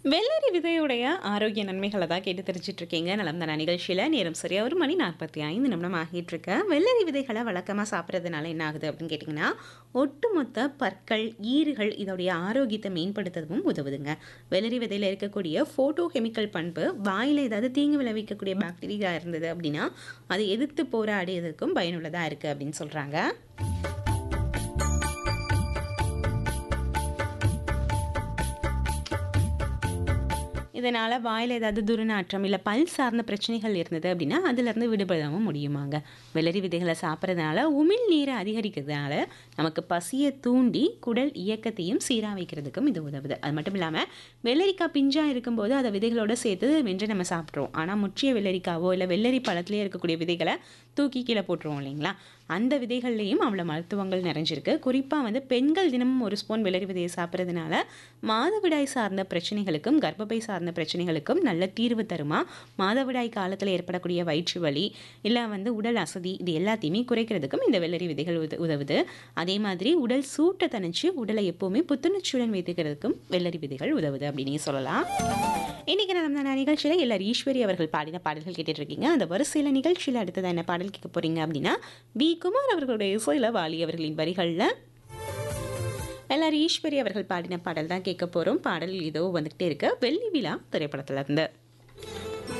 வெள்ளரி விதையுடைய ஆரோக்கிய நன்மைகளை தான் கேட்டு தெரிஞ்சிட்டு இருக்கீங்க நலம் தான நிகழ்ச்சியில் நேரம் சரியா ஒரு மணி நாற்பத்தி ஐந்து நிமிடம் ஆகிட்டு இருக்கு வெள்ளரி விதைகளை வழக்கமாக சாப்பிட்றதுனால என்ன ஆகுது அப்படின்னு கேட்டிங்கன்னா ஒட்டுமொத்த பற்கள் ஈறுகள் இதோடைய ஆரோக்கியத்தை மேம்படுத்தவும் உதவுதுங்க வெள்ளரி விதையில் இருக்கக்கூடிய ஃபோட்டோ கெமிக்கல் பண்பு வாயில் ஏதாவது தீங்கு விளைவிக்கக்கூடிய பாக்டீரியா இருந்தது அப்படின்னா அதை எதிர்த்து போராடியதற்கும் பயனுள்ளதாக இருக்குது அப்படின்னு சொல்கிறாங்க இதனால் வாயில் ஏதாவது துர்நாற்றம் இல்லை பல் சார்ந்த பிரச்சனைகள் இருந்தது அப்படின்னா அதிலிருந்து விடுபடவும் முடியுமாங்க வெள்ளரி விதைகளை சாப்பிட்றதுனால உமிழ் நீரை அதிகரிக்கிறதுனால நமக்கு பசியை தூண்டி குடல் இயக்கத்தையும் சீராக வைக்கிறதுக்கும் இது உதவுது அது மட்டும் இல்லாமல் வெள்ளரிக்காய் பிஞ்சாக இருக்கும்போது அதை விதைகளோடு சேர்த்து வென்று நம்ம சாப்பிட்றோம் ஆனால் முற்றிய வெள்ளரிக்காவோ இல்லை வெள்ளரி பழத்துலேயே இருக்கக்கூடிய விதைகளை தூக்கி கீழே போட்டுருவோம் இல்லைங்களா அந்த விதைகள்லேயும் அவ்வளோ மருத்துவங்கள் நிறைஞ்சிருக்கு குறிப்பாக வந்து பெண்கள் தினமும் ஒரு ஸ்பூன் வெள்ளரி விதையை சாப்பிட்றதுனால மாதவிடாய் சார்ந்த பிரச்சனைகளுக்கும் கர்ப்பப்பை சார்ந்த பிரச்சனைகளுக்கும் நல்ல தீர்வு தருமா மாதவிடாய் காலத்தில் ஏற்படக்கூடிய வயிற்று வலி இல்லை வந்து உடல் அசதி இது எல்லாத்தையுமே குறைக்கிறதுக்கும் இந்த வெள்ளரி விதைகள் உத உதவுது அதே மாதிரி உடல் சூட்டை தணிச்சு உடலை எப்போவுமே புத்துணர்ச்சியுடன் வைத்துக்கிறதுக்கும் வெள்ளரி விதைகள் உதவுது அப்படின்னு சொல்லலாம் இன்னைக்கு நடந்த நிகழ்ச்சியில் எல்லாரும் ஈஸ்வரி அவர்கள் பாடின பாடல்கள் கேட்டுட்டு இருக்கீங்க அந்த வரிசையில் நிகழ்ச்சியில் அடுத்தது என்ன பாடல் கேட்க போறீங்க அப்படின்னா பி குமார் அவர்களுடைய இசையில் வாலி அவர்களின் வரிகளில் எல்லாரும் ஈஸ்வரி அவர்கள் பாடின பாடல் தான் கேட்க போகிறோம் பாடல் இதோ வந்துகிட்டே இருக்க வெள்ளி விழா திரைப்படத்துல இருந்து